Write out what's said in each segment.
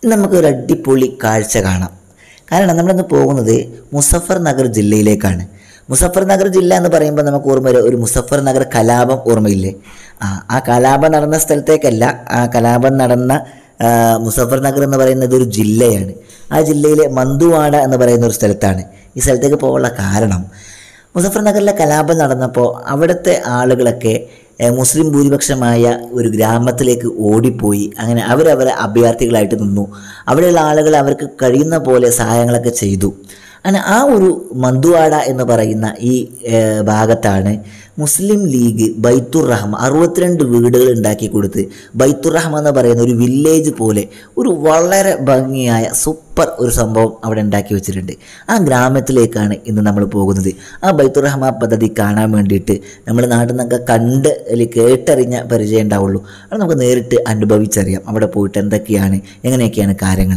ഇന്ന് നമുക്ക് ഒരു അടിപൊളി കാഴ്ച കാണാം കാരണം നമ്മളിന്ന് പോകുന്നത് മുസഫർ നഗർ ജില്ലയിലേക്കാണ് മുസഫർ നഗർ ജില്ല എന്ന് പറയുമ്പോൾ നമുക്ക് ഓർമ്മ വരും ഒരു മുസഫർ നഗർ കലാപം ഓർമ്മയില്ലേ ആ ആ കലാപം നടന്ന സ്ഥലത്തേക്കല്ല ആ കലാപം നടന്ന ആ, മുസഫർ നഗർ എന്ന് പറയുന്നത് ഒരു ജില്ലയാണ് ആ ജില്ലയിലെ മന്തുവാട എന്ന് പറയുന്ന ഒരു സ്ഥലത്താണ് ഈ സ്ഥലത്തേക്ക് പോകാനുള്ള കാരണം മുസഫർ നഗറിലെ കലാപം നടന്നപ്പോൾ അവിടുത്തെ ആളുകളൊക്കെ ഏഹ്, മുസ്ലിം ഭൂരിപക്ഷമായ ഒരു ഗ്രാമത്തിലേക്ക് ഓടിപ്പോയി അങ്ങനെ അവരവരെ അഭയാർത്ഥികളായിട്ട് നിന്നു അവിടെയുള്ള ആളുകൾ അവർക്ക് കഴിയുന്ന പോലെ സഹായങ്ങളൊക്കെ ചെയ്തു അങ്ങനെ ആ ഒരു മന്തുവാട എന്ന് പറയുന്ന ഈ ഏഹ്, ഭാഗത്താണ് മുസ്ലിം ലീഗ് ബൈത്തുർ റഹ്മ അറുപത്തിരണ്ട് വീടുകൾ ഉണ്ടാക്കി കൊടുത്ത് ബൈത്തുർ റഹ്മ എന്ന് പറയുന്ന ഒരു വില്ലേജ് പോലെ ഒരു വളരെ ഭംഗിയായ സൂപ്പർ ഒരു സംഭവം അവിടെ ഉണ്ടാക്കി വെച്ചിട്ടുണ്ട് ആ ഗ്രാമത്തിലേക്കാണ് ഇന്ന് നമ്മൾ പോകുന്നത് ആ ബൈത്തുർ റഹ്മ പദ്ധതി കാണാൻ വേണ്ടിയിട്ട് നമ്മൾ നാട്ടിൽ നിന്നൊക്കെ കണ്ട് അല്ലെങ്കിൽ കേട്ടറിഞ്ഞ പരിചയം ഉണ്ടാവുള്ളൂ അത് നമുക്ക് നേരിട്ട് അനുഭവിച്ചറിയാം അവിടെ പോയിട്ട് എന്തൊക്കെയാണ് എങ്ങനെയൊക്കെയാണ് കാര്യങ്ങൾ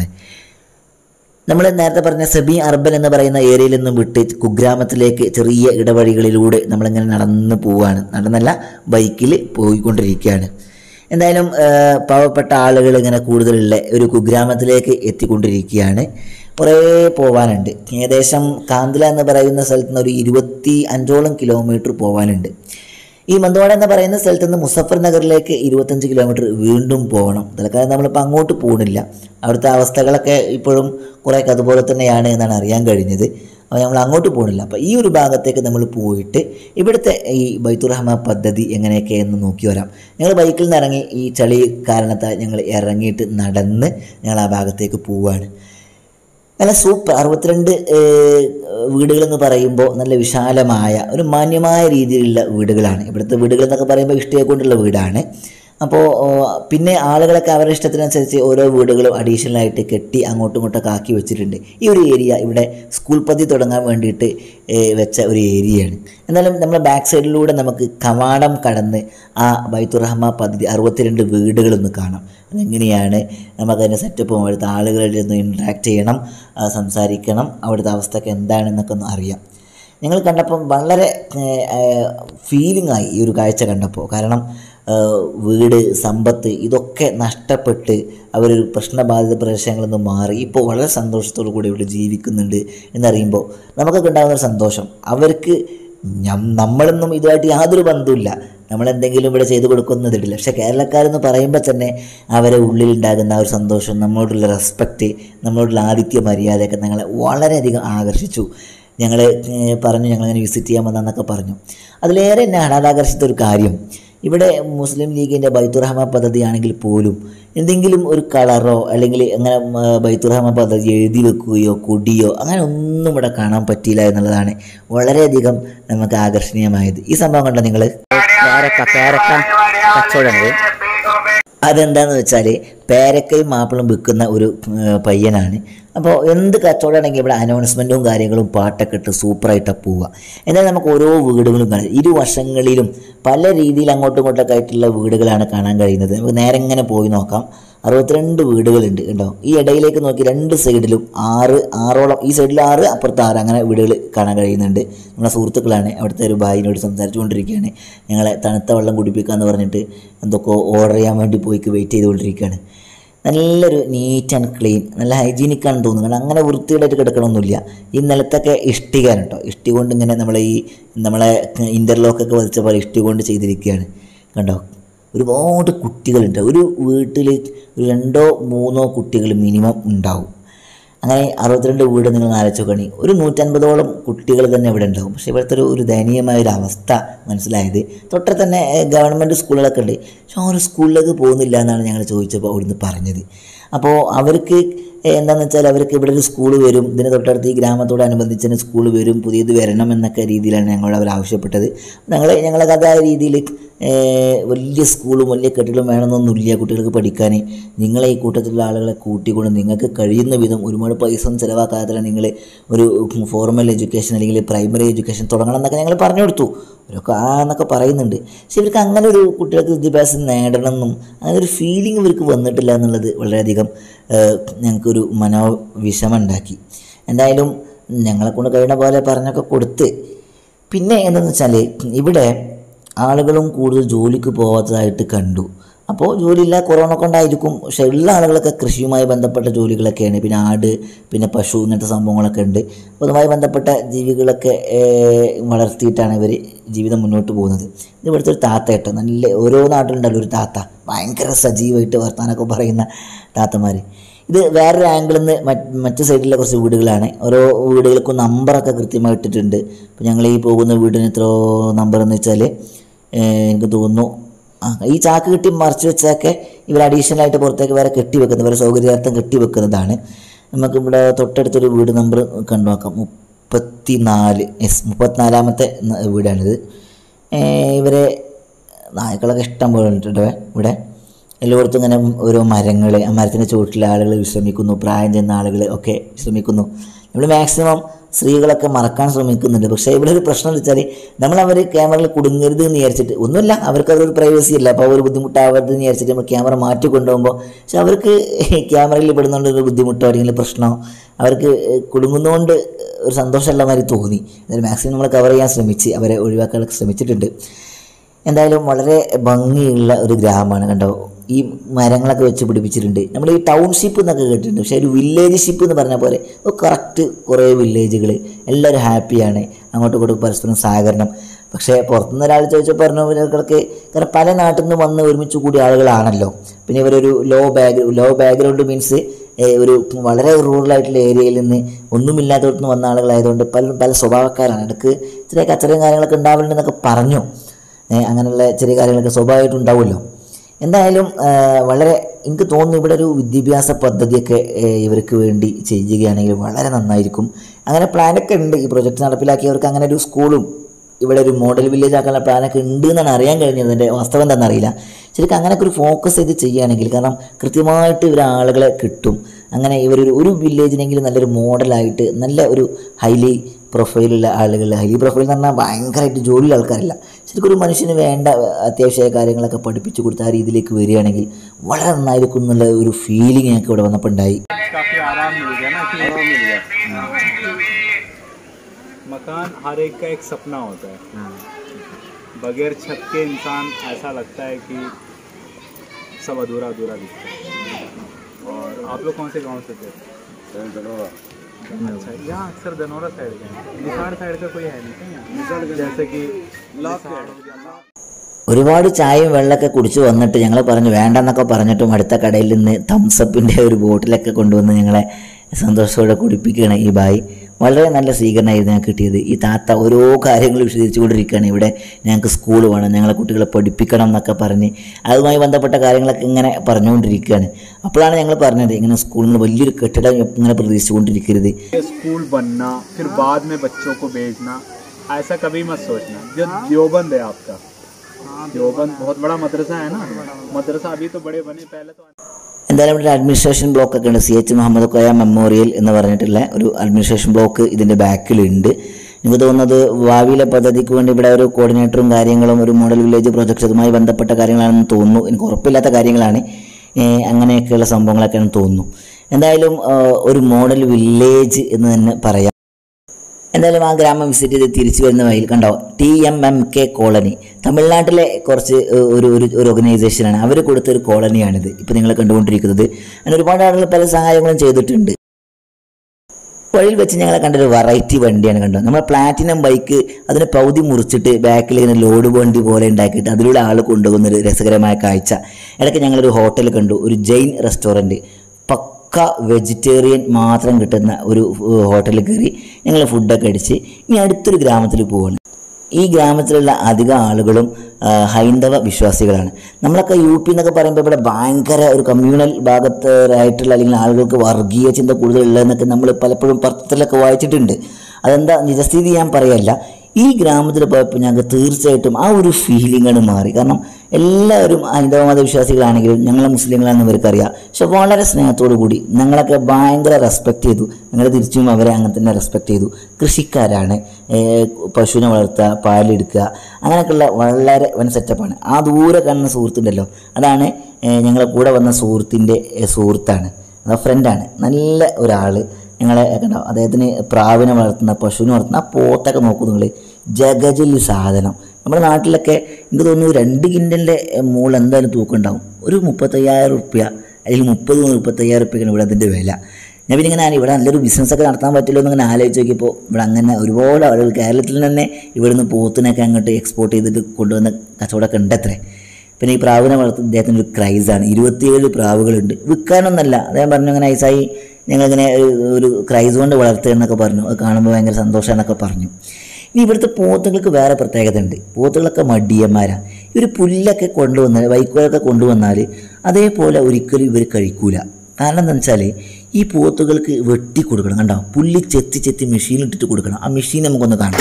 നമ്മൾ നേരത്തെ പറഞ്ഞ സെബി അർബൻ എന്ന് പറയുന്ന ഏരിയയിൽ നിന്നും വിട്ട് കുഗ്രാമത്തിലേക്ക് ചെറിയ ഇടവഴികളിലൂടെ നമ്മളിങ്ങനെ നടന്ന് പോവുകയാണ് നടന്നല്ല ബൈക്കിൽ പോയിക്കൊണ്ടിരിക്കുകയാണ് എന്തായാലും ആ, പാവപ്പെട്ട ആളുകൾ ഇങ്ങനെ കൂടുതലുള്ള ഒരു കുഗ്രാമത്തിലേക്ക് എത്തിക്കൊണ്ടിരിക്കുകയാണ് കുറേ പോകാനുണ്ട് ഏകദേശം കാന്തില എന്ന് പറയുന്ന സ്ഥലത്ത് നിന്ന് ഒരു ഇരുപത്തി അഞ്ചോളം കിലോമീറ്റർ പോകാനുണ്ട് ഈ മന്ദവാട എന്ന് പറയുന്ന സ്ഥലത്ത് നിന്ന് മുസഫർ നഗറിലേക്ക് ഇരുപത്തഞ്ച് കിലോമീറ്റർ വീണ്ടും പോകണം തൽക്കാലം നമ്മളിപ്പോൾ അങ്ങോട്ട് പോകണില്ല അവിടുത്തെ അവസ്ഥകളൊക്കെ ഇപ്പോഴും കുറേയൊക്കെ അതുപോലെ തന്നെയാണ് എന്നാണ് അറിയാൻ കഴിഞ്ഞത് അപ്പോൾ നമ്മൾ അങ്ങോട്ട് പോകണില്ല അപ്പോൾ ഈ ഒരു ഭാഗത്തേക്ക് നമ്മൾ പോയിട്ട് ഇവിടുത്തെ ഈ ബൈത്തുർ റഹ്മ പദ്ധതി എങ്ങനെയൊക്കെയെന്ന് നോക്കി വരാം ഞങ്ങൾ ബൈക്കിൽ നിന്ന് ഇറങ്ങി ഈ ചളി കാരണത്താൽ ഞങ്ങൾ ഇറങ്ങിയിട്ട് നടന്ന് ഞങ്ങൾ ആ ഭാഗത്തേക്ക് പോവുകയാണ് നല്ല സൂപ്പർ അറുപത്തിരണ്ട് വീടുകൾ എന്ന് പറയുമ്പോൾ നല്ല വിശാലമായ ഒരു മാന്യമായ രീതിയിലുള്ള വീടുകളാണ് ഇവിടുത്തെ വീടുകൾ എന്നൊക്കെ പറയുമ്പോൾ ഇഷ്ടയെ കൊണ്ടുള്ള വീടാണ് അപ്പോൾ പിന്നെ ആളുകളൊക്കെ അവരുടെ ഇഷ്ടത്തിനനുസരിച്ച് ഓരോ വീടുകളും അഡീഷണൽ ആയിട്ട് കെട്ടി അങ്ങോട്ടും ഇങ്ങോട്ടൊക്കെ ആക്കി വെച്ചിട്ടുണ്ട് ഈ ഒരു ഏരിയ ഇവിടെ സ്കൂൾ പദ്ധതി തുടങ്ങാൻ വേണ്ടിയിട്ട് ഏഹ്, വെച്ച ഒരു ഏരിയയാണ് എന്നാലും നമ്മുടെ ബാക്ക് സൈഡിലൂടെ നമുക്ക് കവാടം കടന്ന് ആ ബൈത്തുർ റഹ്മ പദ്ധതി അറുപത്തിരണ്ട് വീടുകളൊന്ന് കാണാം അതെങ്ങനെയാണ് നമുക്കതിൻ്റെ സെറ്റപ്പ് അവിടുത്തെ ആളുകളിൽ ഒന്ന് ഇൻട്രാക്ട് ചെയ്യണം ആ, സംസാരിക്കണം അവിടുത്തെ അവസ്ഥയൊക്കെ എന്താണെന്നൊക്കെ ഒന്ന് അറിയാം ഞങ്ങൾ കണ്ടപ്പം വളരെ ഫീലിംഗ് ആയി ഈ ഒരു കാഴ്ച കണ്ടപ്പോൾ കാരണം ആ, വീട് സമ്പത്ത് ഇതൊക്കെ നഷ്ടപ്പെട്ട് അവരൊരു പ്രശ്നബാധിത പ്രദേശങ്ങളിൽ നിന്ന് മാറി ഇപ്പോൾ വളരെ സന്തോഷത്തോടു കൂടി ഇവിടെ ജീവിക്കുന്നുണ്ട് എന്നറിയുമ്പോൾ നമുക്കൊക്കെ ഉണ്ടാകുന്ന ഒരു സന്തോഷം അവർക്ക് ഞം- നമ്മളൊന്നും ഇതുമായിട്ട് യാതൊരു ബന്ധവുമില്ല നമ്മളെന്തെങ്കിലും ഇവിടെ ചെയ്തു കൊടുക്കുന്നതില്ല പക്ഷേ കേരളക്കാരെന്ന് പറയുമ്പോൾ തന്നെ അവരെ ഉള്ളിലുണ്ടാകുന്ന ആ ഒരു സന്തോഷം നമ്മളോടുള്ള റെസ്പെക്റ്റ് നമ്മളോടുള്ള ആതിഥ്യ മര്യാദയൊക്കെ ഞങ്ങളെ വളരെയധികം ആകർഷിച്ചു ഞങ്ങൾ പറഞ്ഞു ഞങ്ങളിങ്ങനെ വിസിറ്റ് ചെയ്യാൻ വന്നതെന്നൊക്കെ പറഞ്ഞു അതിലേറെ എന്നെ ഹടാതാകർഷിച്ച ഒരു കാര്യം ഇവിടെ മുസ്ലിം ലീഗിൻ്റെ ബൈത്തുറഹ്മ പദ്ധതി ആണെങ്കിൽ പോലും എന്തെങ്കിലും ഒരു കളറോ അല്ലെങ്കിൽ അങ്ങനെ ഉം, ബൈത്തുറഹ്മ പദ്ധതി എഴുതി വെക്കുകയോ കൊടിയോ അങ്ങനെ ഒന്നും ഇവിടെ കാണാൻ പറ്റിയില്ല എന്നുള്ളതാണ് വളരെയധികം നമുക്ക് ആകർഷണീയമായത് ഈ സംഭവം കണ്ടോ നിങ്ങൾ പേരക്ക പേരക്ക കച്ചവടമുണ്ട് അതെന്താന്ന് വെച്ചാൽ പേരക്കയും മാപ്പിളും വിൽക്കുന്ന ഒരു ഏർ, പയ്യനാണ് അപ്പോൾ എന്ത് കച്ചവടമാണെങ്കിൽ ഇവിടെ അനൗൺസ്മെൻറ്റും കാര്യങ്ങളും പാട്ടൊക്കെ ഇട്ട് സൂപ്പറായിട്ടാണ് പോവുക എന്നാൽ നമുക്ക് ഓരോ വീടുകളും കാണാം ഇരുവശങ്ങളിലും പല രീതിയിൽ അങ്ങോട്ടും ഇങ്ങോട്ടൊക്കെ ആയിട്ടുള്ള വീടുകളാണ് കാണാൻ കഴിയുന്നത് നമുക്ക് നേരെ ഇങ്ങനെ പോയി നോക്കാം അറുപത്തിരണ്ട് വീടുകളുണ്ട് കേട്ടോ ഈ ഇടയിലേക്ക് നോക്കി രണ്ട് സൈഡിലും ആറ് ആറോളം ഈ സൈഡിൽ ആറ് അപ്പുറത്ത് ആറ് അങ്ങനെ വീടുകൾ കാണാൻ കഴിയുന്നുണ്ട് നമ്മുടെ സുഹൃത്തുക്കളാണ് അവിടുത്തെ ഒരു ഭായിനോട് സംസാരിച്ചുകൊണ്ടിരിക്കുകയാണ് ഞങ്ങളെ തണുത്ത വെള്ളം കുടിപ്പിക്കാന്ന് പറഞ്ഞിട്ട് എന്തൊക്കെ ഓർഡർ ചെയ്യാൻ വേണ്ടി പോയിക്ക് വെയിറ്റ് ചെയ്തുകൊണ്ടിരിക്കുകയാണ് നല്ലൊരു നീറ്റ് ആൻഡ് ക്ലീൻ നല്ല ഹൈജീനിക് ആണെന്ന് തോന്നുന്നു കാരണം അങ്ങനെ വൃത്തിയുടായിട്ട് കിടക്കണമൊന്നുമില്ല ഈ നിലത്തൊക്കെ ഇഷ്ടികയാണ് കേട്ടോ ഇഷ്ടി കൊണ്ട് ഇങ്ങനെ നമ്മളെ ഈ നമ്മളെ ഇൻ്റർലോക്കൊക്കെ വധിച്ച പോലെ ഇഷ്ടി കൊണ്ട് ചെയ്തിരിക്കുകയാണ് കണ്ടോ ഒരുപാട് കുട്ടികളുണ്ട് ഒരു വീട്ടിൽ ഒരു രണ്ടോ മൂന്നോ കുട്ടികൾ മിനിമം ഉണ്ടാവും അങ്ങനെ അറുപത്തിരണ്ട് വീട് നിങ്ങൾ ആലോചിച്ച് നോക്കണി ഒരു നൂറ്റൻപതോളം കുട്ടികൾ തന്നെ ഇവിടെ ഉണ്ടാവും പക്ഷേ ഇവിടുത്തെ ഒരു ഒരു ദയനീയമായ ഒരു അവസ്ഥ മനസ്സിലായത് തൊട്ടേ തന്നെ ഗവൺമെൻറ് സ്കൂളുകളൊക്കെ ഉണ്ട് പക്ഷെ ആ ഒരു സ്കൂളിലേക്ക് പോകുന്നില്ല എന്നാണ് ഞങ്ങൾ ചോദിച്ചപ്പോൾ അവിടുന്ന് പറഞ്ഞത് അപ്പോൾ അവർക്ക് എന്താണെന്ന് വെച്ചാൽ അവർക്ക് ഇവിടെ ഒരു സ്കൂൾ വരും ഇതിന് തൊട്ടടുത്ത് ഈ ഗ്രാമത്തോടനുബന്ധിച്ച് സ്കൂൾ വരും പുതിയത് വരണം എന്നൊക്കെ രീതിയിലാണ് ഞങ്ങളോട് അവർ ആവശ്യപ്പെട്ടത് ഞങ്ങൾ ഞങ്ങളൊക്കെ അതേ രീതിയിൽ വലിയ സ്കൂളും വലിയ കെട്ടിടവും വേണമെന്നൊന്നുമില്ല കുട്ടികൾക്ക് പഠിക്കാൻ നിങ്ങളെ ഈ കൂട്ടത്തിലുള്ള ആളുകളെ കൂട്ടിക്കൊണ്ട് നിങ്ങൾക്ക് കഴിയുന്ന വിധം ഒരുപാട് പൈസ ഒന്നും ചിലവാക്കാതെ നിങ്ങൾ ഒരു ഫോർമൽ എഡ്യൂക്കേഷൻ അല്ലെങ്കിൽ പ്രൈമറി എഡ്യൂക്കേഷൻ തുടങ്ങണം എന്നൊക്കെ ഞങ്ങൾ പറഞ്ഞു കൊടുത്തു അവരൊക്കെ ആ എന്നൊക്കെ പറയുന്നുണ്ട് പക്ഷെ ഇവർക്ക് അങ്ങനെ ഒരു കുട്ടികൾക്ക് വിദ്യാഭ്യാസം നേടണമെന്നും അങ്ങനെ ഒരു ഫീലിംഗ് ഇവർക്ക് വന്നിട്ടില്ല എന്നുള്ളത് വളരെയധികം ഏഹ്, ഞങ്ങൾക്കൊരു മനോവിഷമം ഉണ്ടാക്കി എന്തായാലും ഞങ്ങളെ കൊണ്ട് കഴിയുന്ന പോലെ പറഞ്ഞൊക്കെ കൊടുത്ത് പിന്നെ എന്താണെന്ന് വെച്ചാൽ ഇവിടെ ആളുകളും കൂടുതൽ ജോലിക്ക് പോകാത്തതായിട്ട് കണ്ടു അപ്പോൾ ജോലിയില്ല കൊറോണ കൊണ്ടായിരിക്കും പക്ഷെ ഉള്ള ആളുകളൊക്കെ കൃഷിയുമായി ബന്ധപ്പെട്ട ജോലികളൊക്കെയാണ് പിന്നെ ആട് പിന്നെ പശു ഇങ്ങനത്തെ സംഭവങ്ങളൊക്കെ ഉണ്ട് അപ്പോൾ അതുമായി ബന്ധപ്പെട്ട ജീവികളൊക്കെ ഏഹ്, വളർത്തിയിട്ടാണ് ഇവർ ജീവിതം മുന്നോട്ട് പോകുന്നത് ഇത് ഇവിടുത്തെ ഒരു താത്ത കേട്ടോ നല്ല ഓരോ നാട്ടിലുണ്ടല്ലോ ഒരു താത്ത ഭയങ്കര സജീവമായിട്ട് വർത്താനൊക്കെ പറയുന്ന താത്തമാർ ഇത് വേറൊരു ആംഗിളിൽ നിന്ന് മറ്റ് മറ്റു സൈഡിലെ കുറച്ച് വീടുകളാണ് ഓരോ വീടുകൾക്കും നമ്പറൊക്കെ കൃത്യമായി ഇട്ടിട്ടുണ്ട് ഇപ്പോൾ ഞങ്ങൾ ഈ പോകുന്ന വീടിന് എത്രയോ നമ്പർ എന്ന് വെച്ചാൽ എനിക്ക് തോന്നുന്നു ആ ഈ ചാക്ക് കെട്ടി മറച്ച് വെച്ചൊക്കെ ഇവർ അഡീഷണൽ ആയിട്ട് പുറത്തേക്ക് വേറെ കെട്ടി വെക്കുന്നത് ഇവരെ സൗകര്യാർത്ഥം കെട്ടി വെക്കുന്നതാണ് നമുക്ക് ഇവിടെ തൊട്ടടുത്തൊരു വീട് നമ്പർ കണ്ടു നോക്കാം മുപ്പത്തി നാല് എസ് മുപ്പത്തിനാലാമത്തെ ന- വീടാണിത് ഏ, ഇവരെ നായ്ക്കളൊക്കെ ഇഷ്ടം പോലെ ഉണ്ട് ഇവിടെ എല്ലായിടത്തും ഇങ്ങനെ ഓരോ മരങ്ങൾ ആ മരത്തിൻ്റെ ചുവട്ടിൽ ആളുകൾ വിശ്രമിക്കുന്നു പ്രായം ചെന്ന ആളുകൾ ഒക്കെ വിശ്രമിക്കുന്നു നമ്മൾ മാക്സിമം സ്ത്രീകളൊക്കെ മറക്കാൻ ശ്രമിക്കുന്നുണ്ട് പക്ഷേ ഇവിടെ ഒരു പ്രശ്നം എന്ന് വെച്ചാൽ നമ്മൾ അവർ ക്യാമറയിൽ കുടുങ്ങരുത് എന്ന് വിചാരിച്ചിട്ട് ഒന്നുമില്ല അവർക്ക് അതൊരു പ്രൈവസി ഇല്ല അപ്പോൾ ഒരു ബുദ്ധിമുട്ടാവരുത് എന്ന് വിചാരിച്ചിട്ട് നമ്മൾ ക്യാമറ മാറ്റി കൊണ്ടുപോകുമ്പോൾ പക്ഷെ അവർക്ക് ക്യാമറയിൽ പെടുന്നതുകൊണ്ട് ഒരു ബുദ്ധിമുട്ടോ അല്ലെങ്കിൽ പ്രശ്നമോ അവർക്ക് കുടുങ്ങുന്നതുകൊണ്ട് ഒരു സന്തോഷമുള്ള മാതിരി തോന്നി എന്നാലും മാക്സിമം നമ്മൾ കവർ ചെയ്യാൻ ശ്രമിച്ച് അവരെ ഒഴിവാക്കാൻ ശ്രമിച്ചിട്ടുണ്ട് എന്തായാലും വളരെ ഭംഗിയുള്ള ഒരു ഗ്രാമമാണ് കണ്ടോ ഈ മരങ്ങളൊക്കെ വെച്ച് പിടിപ്പിച്ചിട്ടുണ്ട് നമ്മൾ ഈ ടൗൺഷിപ്പ് എന്നൊക്കെ കേട്ടിട്ടുണ്ട് പക്ഷേ ഒരു വില്ലേജ് ഷിപ്പ് എന്ന് പറഞ്ഞ പോലെ കറക്റ്റ് കുറേ വില്ലേജുകൾ എല്ലാവരും ഹാപ്പിയാണ് അങ്ങോട്ടും ഇങ്ങോട്ടും പരസ്പരം സഹകരണം പക്ഷേ പുറത്തുനിന്ന് ഒരാൾ ചോദിച്ചാൽ പറഞ്ഞു ഇവർക്ക് കാരണം പല നാട്ടിൽ നിന്ന് വന്ന് ഒരുമിച്ച് കൂടിയ ആളുകളാണല്ലോ പിന്നെ ഇവരൊരു low back low background means ഒരു വളരെ റൂറലായിട്ടുള്ള ഏരിയയിൽ നിന്ന് ഒന്നുമില്ലാത്തടത്ത് നിന്ന് വന്ന ആളുകളായതുകൊണ്ട് പല പല സ്വഭാവക്കാരാണ് ഇടയ്ക്ക് ചെറിയ കച്ചറയും കാര്യങ്ങളൊക്കെ ഉണ്ടാവുന്നുണ്ടെന്നൊക്കെ പറഞ്ഞു ഏ, അങ്ങനെയുള്ള ചെറിയ കാര്യങ്ങളൊക്കെ സ്വാഭാവികമായിട്ടും ഉണ്ടാവുമല്ലോ എന്തായാലും ആ, വളരെ എനിക്ക് തോന്നുന്നു ഇവിടെ ഒരു വിദ്യാഭ്യാസ പദ്ധതിയൊക്കെ ഏ, ഇവർക്ക് വേണ്ടി ചെയ്യുകയാണെങ്കിൽ വളരെ നന്നായിരിക്കും അങ്ങനെ പ്ലാനൊക്കെ ഉണ്ട് ഈ പ്രൊജക്റ്റ് നടപ്പിലാക്കിയവർക്ക് അങ്ങനെ ഒരു സ്കൂളും ഇവിടെ ഒരു മോഡൽ വില്ലേജ് ആക്കാനുള്ള പ്ലാനൊക്കെ ഉണ്ട് എന്നാണ് അറിയാൻ കഴിഞ്ഞത് അതിൻ്റെ വാസ്തവം എന്താണെന്ന് അറിയില്ല ശരിക്കും അങ്ങനെയൊക്കെ ഒരു ഫോക്കസ് ചെയ്ത് ചെയ്യുകയാണെങ്കിൽ കാരണം കൃത്യമായിട്ട് ഇവർ ആളുകളെ കിട്ടും അങ്ങനെ ഇവരൊരു ഒരു വില്ലേജിനെങ്കിലും നല്ലൊരു മോഡലായിട്ട് നല്ല ഒരു ഹൈലി പ്രൊഫൈലുള്ള ആളുകൾ ഹൈലി പ്രൊഫൈൽ എന്ന് പറഞ്ഞാൽ ഭയങ്കരമായിട്ട് ജോലിയുള്ള ആൾക്കാരല്ല ശരിക്കും ഒരു മനുഷ്യന് വേണ്ട അത്യാവശ്യ കാര്യങ്ങളൊക്കെ പഠിപ്പിച്ചു കൊടുത്ത ആ രീതിയിലേക്ക് വരികയാണെങ്കിൽ വളരെ നന്നായിരിക്കും എന്നുള്ള ഒരു ഫീലിംഗ് ഞങ്ങൾക്ക് ഇവിടെ വന്നപ്പോൾ ഉണ്ടായി काफी आराम मिल गया ना कि आराम मिल गया मकान हर एक का एक सपना होता है बगैर छत के इंसान ऐसा लगता है कि सब अधूरा अधूरा दिखता है और आप लोग कौन से गांव से थे अच्छा यहाँ अक्सर धनौरा साइड के हैं निसार साइड का कोई है नहीं क्या यहाँ? जैसे कि निसार हो गया ഒരുപാട് ചായയും വെള്ളമൊക്കെ കുടിച്ച് വന്നിട്ട് ഞങ്ങൾ പറഞ്ഞു വേണ്ടെന്നൊക്കെ പറഞ്ഞിട്ടും അടുത്ത കടയിൽ നിന്ന് തംസപ്പിൻ്റെ ഒരു ബോട്ടിലൊക്കെ കൊണ്ടുവന്ന് ഞങ്ങളെ സന്തോഷത്തോടെ കുടിപ്പിക്കുകയാണ് ഈ ബായി വളരെ നല്ല സ്വീകരണമായിരുന്നു ഞങ്ങൾക്ക് കിട്ടിയത് ഈ താത്ത ഓരോ കാര്യങ്ങൾ വിശദീകരിച്ചു കൊണ്ടിരിക്കുകയാണ് ഇവിടെ ഞങ്ങൾക്ക് സ്കൂൾ വേണം ഞങ്ങളെ കുട്ടികളെ പഠിപ്പിക്കണം എന്നൊക്കെ പറഞ്ഞ് അതുമായി ബന്ധപ്പെട്ട കാര്യങ്ങളൊക്കെ ഇങ്ങനെ പറഞ്ഞുകൊണ്ടിരിക്കുകയാണ് അപ്പോഴാണ് ഞങ്ങൾ പറഞ്ഞത് ഇങ്ങനെ സ്കൂളിൽ നിന്ന് വലിയൊരു കെട്ടിടം ഇങ്ങനെ പ്രതീക്ഷിച്ചുകൊണ്ടിരിക്കരുത് ये स्कूल बनना फिर बाद में बच्चों को भेजना ऐसा कभी मत सोचना जो देवबंद है आपका देवबंद बहुत बड़ा मदरसा है ना मदरसा अभी तो बड़े बने पहले तो എന്തായാലും ഇവിടെ ഒരു അഡ്മിനിസ്ട്രേഷൻ ബ്ലോക്ക് ഒക്കെ ഉണ്ട് C H Muhammad Koya memorial എന്ന് പറഞ്ഞിട്ടുള്ള ഒരു അഡ്മിനിസ്ട്രേഷൻ ബ്ലോക്ക് ഇതിൻ്റെ ബാക്കിലുണ്ട് എനിക്ക് തോന്നുന്നത് ഭാവിയിലെ പദ്ധതിക്ക് വേണ്ടി ഇവിടെ ഒരു കോർഡിനേറ്ററും കാര്യങ്ങളും ഒരു മോഡൽ വില്ലേജ് പ്രോജക്ട്സ് അതുമായി ബന്ധപ്പെട്ട കാര്യങ്ങളാണെന്ന് തോന്നുന്നു എനിക്ക് ഉറപ്പില്ലാത്ത കാര്യങ്ങളാണ് ഏഹ് അങ്ങനെയൊക്കെയുള്ള സംഭവങ്ങളൊക്കെയാണെന്ന് തോന്നുന്നു എന്തായാലും ആഹ് ഒരു മോഡൽ വില്ലേജ് എന്ന് തന്നെ പറയാം എന്തായാലും ആ ഗ്രാമം വിസിറ്റ് ചെയ്ത് തിരിച്ചു വരുന്ന വഴിയിൽ കണ്ടോ T M M K colony തമിഴ്നാട്ടിലെ കുറച്ച് ഏഹ്, ഒരു ഒരു ഒരു ഓർഗനൈസേഷനാണ് അവർ കൊടുത്ത ഒരു കോളനിയാണിത് ഇപ്പോൾ നിങ്ങൾ കണ്ടുകൊണ്ടിരിക്കുന്നത് അങ്ങനെ ഒരുപാട് ആളുകൾ പല സഹായങ്ങളും ചെയ്തിട്ടുണ്ട് വഴിയിൽ വെച്ച് ഞങ്ങളെ കണ്ടൊരു വെറൈറ്റി വണ്ടിയാണ് കണ്ടത് നമ്മൾ പ്ലാറ്റിനം ബൈക്ക് അതിന് പൗതി മുറിച്ചിട്ട് ബാക്കിൽ ഇങ്ങനെ ലോഡ് വണ്ടി പോലെ ഉണ്ടാക്കിയിട്ട് അതിലൂടെ ആൾ കൊണ്ടുപോകുന്ന ഒരു രസകരമായ കാഴ്ച ഇടയ്ക്ക് ഞങ്ങളൊരു ഹോട്ടൽ കണ്ടു ഒരു ജെയിൻ റെസ്റ്റോറൻറ്റ് പക്ക വെജിറ്റേറിയൻ മാത്രം കിട്ടുന്ന ഒരു ഏഹ്, ഹോട്ടലിൽ കയറി ഞങ്ങൾ ഫുഡൊക്കെ അടിച്ച് ഇനി അടുത്തൊരു ഗ്രാമത്തിൽ പോവാണ് ഈ ഗ്രാമത്തിലുള്ള അധികം ആളുകളും ആ, ഹൈന്ദവ വിശ്വാസികളാണ് നമ്മളൊക്കെ യു പി എന്നൊക്കെ പറയുമ്പോൾ ഇവിടെ ഭയങ്കര ഒരു കമ്മ്യൂണൽ ഭാഗത്തായിട്ടുള്ള അല്ലെങ്കിൽ ആളുകൾക്ക് വർഗീയ ചിന്ത കൂടുതലുള്ളതെന്നൊക്കെ നമ്മൾ പലപ്പോഴും പത്രത്തിലൊക്കെ വായിച്ചിട്ടുണ്ട് അതെന്താ നിജസ്ഥിതി ഞാൻ പറയല്ല ഈ ഗ്രാമത്തിൽ പോയപ്പോൾ ഞങ്ങൾക്ക് തീർച്ചയായിട്ടും ആ ഒരു ഫീലിംഗാണ് മാറി കാരണം എല്ലാവരും ഹൈന്ദവ മത വിശ്വാസികളാണെങ്കിലും ഞങ്ങൾ മുസ്ലിങ്ങളാണെന്ന് ഇവർക്കറിയാം പക്ഷെ വളരെ സ്നേഹത്തോടു കൂടി ഞങ്ങളൊക്കെ ഭയങ്കര റെസ്പെക്റ്റ് ചെയ്തു ഞങ്ങൾ തിരിച്ചും അവരെ അങ്ങനെ തന്നെ റെസ്പെക്റ്റ് ചെയ്തു കൃഷിക്കാരാണ് ഏഹ് പശുവിനെ വളർത്തുക പാലെടുക്കുക അങ്ങനെയൊക്കെയുള്ള വളരെ വൻ സെറ്റപ്പാണ് ആ ദൂരെ കാണുന്ന സുഹൃത്തുണ്ടല്ലോ അതാണ് ഏഹ് ഞങ്ങളെ കൂടെ വന്ന സുഹൃത്തിൻ്റെ ഏഹ് സുഹൃത്താണ് അതാ ഫ്രണ്ടാണ് നല്ല ഒരാൾ ഞങ്ങളെ കണ്ടോ അദ്ദേഹത്തിന് പ്രാവിനെ വളർത്തുന്ന പശുവിനെ വളർത്തുന്ന ആ പോത്തൊക്കെ നോക്കൂ നിങ്ങൾ ജഗജിൽ സാധനം നമ്മുടെ നാട്ടിലൊക്കെ എനിക്ക് തോന്നുന്നു രണ്ട് കിൻഡലിൻ്റെ മുകളിൽ എന്തായാലും തൂക്കം ഉണ്ടാവും ഒരു മുപ്പത്തയ്യായിരം റുപ്യ അല്ലെങ്കിൽ മുപ്പത് മുപ്പത്തയ്യായിരം റുപ്യക്കാണ് ഇവിടെ അതിൻ്റെ വില ഞാൻ പിന്നെ ഇങ്ങനെ ഇവിടെ നല്ലൊരു ബിസിനസ്സൊക്കെ നടത്താൻ പറ്റുമല്ലോ എന്ന് ഇങ്ങനെ ആലോചിച്ച് നോക്കിയപ്പോൾ ഇവിടെ അങ്ങനെ ഒരുപാട് ആളുകൾ കേരളത്തിൽ തന്നെ ഇവിടുന്ന് പോത്തിനൊക്കെ അങ്ങോട്ട് എക്സ്പോർട്ട് ചെയ്തിട്ട് കൊണ്ടുവന്ന കച്ചവടമൊക്കെ ഉണ്ട് അത്രേ പിന്നെ ഈ പ്രാവിനെ വളർത്തി ഇദ്ദേഹത്തിൻ്റെ ഒരു ക്രൈസാണ് ഇരുപത്തിയേഴ് പ്രാവുകളുണ്ട് വിൽക്കാനൊന്നല്ല അദ്ദേഹം പറഞ്ഞു അങ്ങനെ ഐസായി ഞങ്ങളിങ്ങനെ ഒരു- ഒരു ക്രൈസ് കൊണ്ട് വളർത്തുക എന്നൊക്കെ പറഞ്ഞു അത് കാണുമ്പോൾ ഭയങ്കര സന്തോഷമാണെന്നൊക്കെ പറഞ്ഞു ഇനി ഇവിടുത്തെ പോത്തുകൾക്ക് വേറെ പ്രത്യേകത ഉണ്ട് പോത്തുകളൊക്കെ മടിയന്മാരാണ് ഇവർ പുല്ലൊക്കെ കൊണ്ടുവന്നാൽ വൈക്കോലൊക്കെ കൊണ്ടുവന്നാൽ അതേപോലെ ഒരിക്കലും ഇവർ കഴിക്കൂല കാരണം എന്താ വെച്ചാൽ ഈ പോത്തുകൾക്ക് വെട്ടി കൊടുക്കണം കണ്ടോ പുല്ല് ചെത്തി ചെത്തി മെഷീനിലിട്ടിട്ട് കൊടുക്കണം ആ മെഷീൻ നമുക്കൊന്ന് കാണാം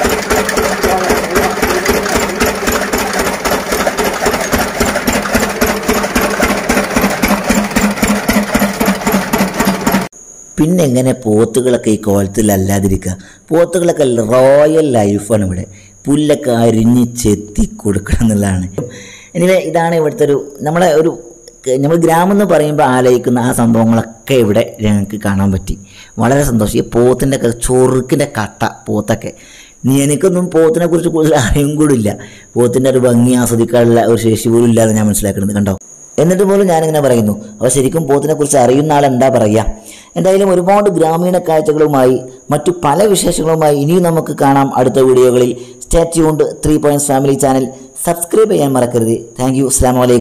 പിന്നെ എങ്ങനെ പോത്തുകളൊക്കെ ഈ കോലത്തിലല്ലാതിരിക്കുക പോത്തുകളൊക്കെ റോയൽ ലൈഫാണ് ഇവിടെ പുല്ലൊക്കെ അരിഞ്ഞ് ചെത്തി കൊടുക്കണം എന്നുള്ളതാണ് എനിവേ ഇതാണ് ഇവിടുത്തെ ഒരു നമ്മളെ ഒരു നമ്മൾ ഗ്രാമം എന്ന് പറയുമ്പോൾ ആലോചിക്കുന്ന ആ സംഭവങ്ങളൊക്കെ ഇവിടെ ഞങ്ങൾക്ക് കാണാൻ പറ്റി വളരെ സന്തോഷം ഈ പോത്തിൻ്റെ ഒക്കെ ചൊറുക്കിൻ്റെ കട്ട പോത്തൊക്കെ നീ എനിക്കൊന്നും പോത്തിനെ കുറിച്ച് കൂടുതൽ അറിയും കൂടില്ല പോത്തിൻ്റെ ഒരു ഭംഗി ആസ്വദിക്കാനുള്ള ഒരു ശേഷി പോലും ഇല്ലാതെ ഞാൻ മനസ്സിലാക്കുന്നത് കണ്ടോ എന്നിട്ട് പോലും ഞാനിങ്ങനെ പറയുന്നു അപ്പോൾ ശരിക്കും പോത്തിനെ കുറിച്ച് അറിയുന്ന ആൾ എന്താ പറയുക എന്തായാലും ഒരുപാട് ഗ്രാമീണ കാഴ്ചകളുമായി മറ്റു പല വിശേഷങ്ങളുമായി ഇനിയും നമുക്ക് കാണാം അടുത്ത വീഡിയോകളിൽ stay tuned three points family channel subscribe ചെയ്യാൻ മറക്കരുത് താങ്ക് യു അസ്സാം വലൈക്കും